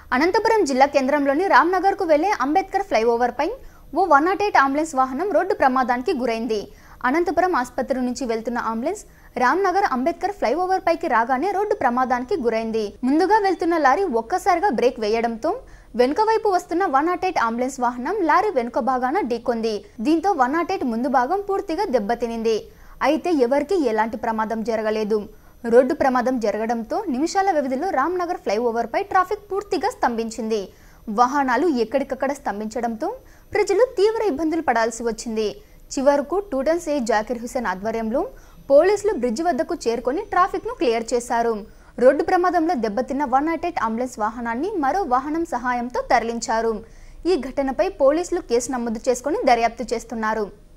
అనంతపురం జిల్లా కేంద్రంలోని రామ్నగర్కు వెళ్లే అంబేద్కర్ ఫ్లైఓవర్పై ఓ వన్ నాట్ ఎయిట్ అంబులెన్స్ వాహనం రోడ్డు ప్రమాదానికి గురైంది అనంతపురం ఆసుపత్రి నుంచి వెళ్తున్న అంబులెన్స్ రామ్నగర్ అంబేద్కర్ ఫ్లైఓవర్ పైకి రాగానే రోడ్డు ప్రమాదానికి గురైంది ముందుగా వెళ్తున్న లారీ ఒక్కసారిగా బ్రేక్ వేయడంతో వెనుక వైపు వస్తున్న వన్ నాట్ ఎయిట్ అంబులెన్స్ వాహనం లారీ వెనుక భాగాన ఢీకొంది దీంతో వన్ నాట్ ఎయిట్ ముందు భాగం పూర్తిగా దెబ్బతినింది అయితే ఎవరికీ ఎలాంటి ప్రమాదం జరగలేదు రోడ్డు ప్రమాదం జరగడంతో నిమిషాల వ్యవధిలో రామ్నగర్ ఫ్లైఓవర్పై ట్రాఫిక్ పూర్తిగా స్తంభించింది వాహనాలు ఎక్కడికక్కడ స్తంభించడంతో ప్రజలు తీవ్ర ఇబ్బందులు పడాల్సి వచ్చింది చివరకు టూటన్ ఏ జాకిర్ హుసేన్ ఆధ్వర్యంలో పోలీసులు బ్రిడ్జి వద్దకు చేరుకొని ట్రాఫిక్ను క్లియర్ చేశారు రోడ్డు ప్రమాదంలో దెబ్బతిన్న వన్ నాట్ ఎయిట్ అంబులెన్స్ వాహనాన్ని మరో వాహనం సహాయంతో తరలించారు ఈ ఘటనపై పోలీసులు కేసు నమోదు చేసుకుని దర్యాప్తు చేస్తున్నారు